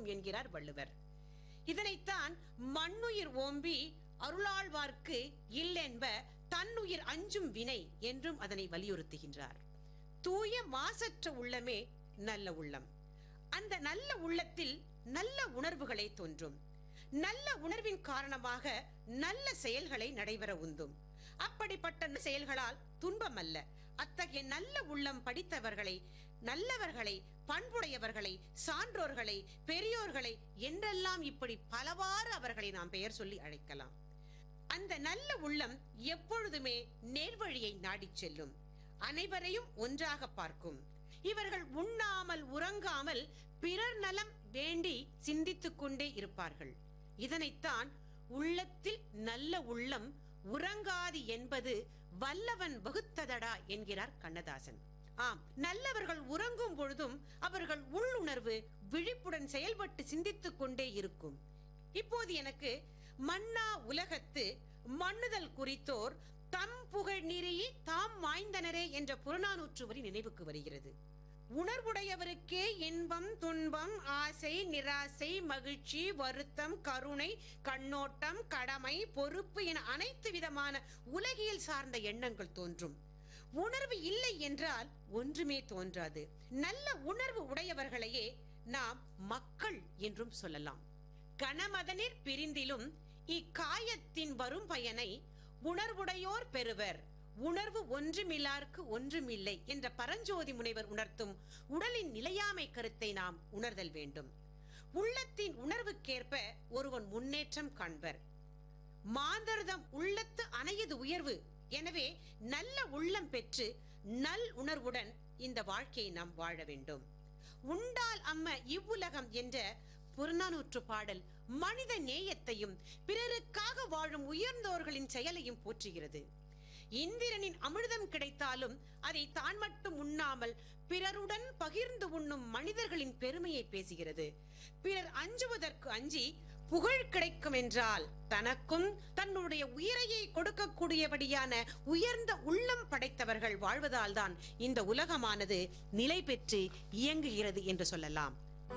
என்கிறார் வள்ளுவர் இதனைத்தான் மண்ணுயிர் ஓம்பி அருளாழ்வார்க்கு இல்லென்ப தன்னுயிர் அஞ்சும் வினை என்றும் அதனை வலியுறுத்துகின்றார் தூய மாசற்ற உள்ளமே நல்ல உள்ளம் அந்த நல்ல உள்ளத்தில் நல்ல உணர்வுகளை தோன்றும் நல்ல உணர்வின் காரணமாக நல்ல செயல்களை நடைபெற உந்தும் அப்படிப்பட்ட செயல்களால் துன்பம் அல்ல அத்தகைய நல்ல உள்ளம் படித்தவர்களை நல்லவர்களை பண்புடையவர்களை சான்றோர்களை பெரியோர்களை என்றெல்லாம் இப்படி பலவாறு அவர்களை நாம் பெயர் சொல்லி அழைக்கலாம் அந்த நல்ல உள்ளம் எப்பொழுதுமே நேர்வழியை நாடிச் செல்லும் அனைவரையும் ஒன்றாக பார்க்கும் இவர்கள் உண்ணாமல் உறங்காமல் பிறர் நலம் வேண்டி சிந்தித்துக் கொண்டே இருப்பார்கள் இதனைத்தான் உள்ளத்தில் நல்ல உள்ளம் உறங்காது என்பது வல்லவன் வகுத்ததடா என்கிறார் கண்ணதாசன் ஆம் நல்லவர்கள் உறங்கும் பொழுதும் அவர்கள் உள்ளுணர்வு விழிப்புடன் செயல்பட்டு சிந்தித்துக் கொண்டே இருக்கும் இப்போது எனக்கு மன்னா உலகத்து மண்ணுதல் குறித்தோர் தம் புகழ் நெறியி தாம் வாய்ந்தனரே என்ற புறநானூற்று வரி நினைவுக்கு வருகிறது உணர்வுடையவருக்கே இன்பம் துன்பம் ஆசை நிராசை மகிழ்ச்சி வருத்தம் கருணை கண்ணோட்டம் கடமை பொறுப்பு என அனைத்து விதமான உலகியல் சார்ந்த எண்ணங்கள் தோன்றும் உணர்வு இல்லை என்றால் ஒன்றுமே தோன்றாது நல்ல உணர்வு உடையவர்களையே நாம் மக்கள் என்றும் சொல்லலாம் கணமதனிற் பிரிந்திலும் இக்காயத்தின் வரும் பயனை உணர்வுடையோர் பெறுவர் உணர்வு ஒன்றுமில்லார்க்கு ஒன்றுமில்லை என்ற பரஞ்சோதி முனைவர் உணர்த்தும் உடலின் நிலையாமை கருத்தை நாம் உணர்தல் வேண்டும் உள்ளத்தின் உணர்வுக்கேற்ப ஒருவன் முன்னேற்றம் காண்பர் மாந்தர்தம் உள்ளத்து அணையது உயர்வு எனவே நல்ல உள்ளம் பெற்று நல் உணர்வுடன் இந்த வாழ்க்கையை நாம் வாழ வேண்டும் உண்டால் அம்ம இவ்வுலகம் என்ற புறநானூற்று பாடல் மனித நேயத்தையும் பிறருக்காக வாழும் உயர்ந்தோர்களின் செயலையும் போற்றுகிறது இந்திரனின் அமிர்தம் கிடைத்தாலும் அதை தான் மட்டும் உண்ணாமல் பிறருடன் பகிர்ந்து உண்ணும் மனிதர்களின் பெருமையை பேசுகிறது பிறர் அஞ்சுவதற்கு அஞ்சி புகழ் கிடைக்கும் என்றால் தனக்கும் தன்னுடைய உயிரையை கொடுக்கக்கூடியபடியான உயர்ந்த உள்ளம் படைத்தவர்கள் வாழ்வதால் தான் இந்த உலகமானது நிலை பெற்று இயங்குகிறது என்று சொல்லலாம்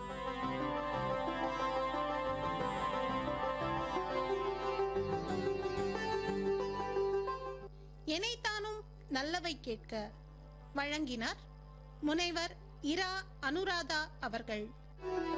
எனைத்தானும் நல்லவை கேட்க வழங்கினார் முனைவர் இரா அனுராதா அவர்கள்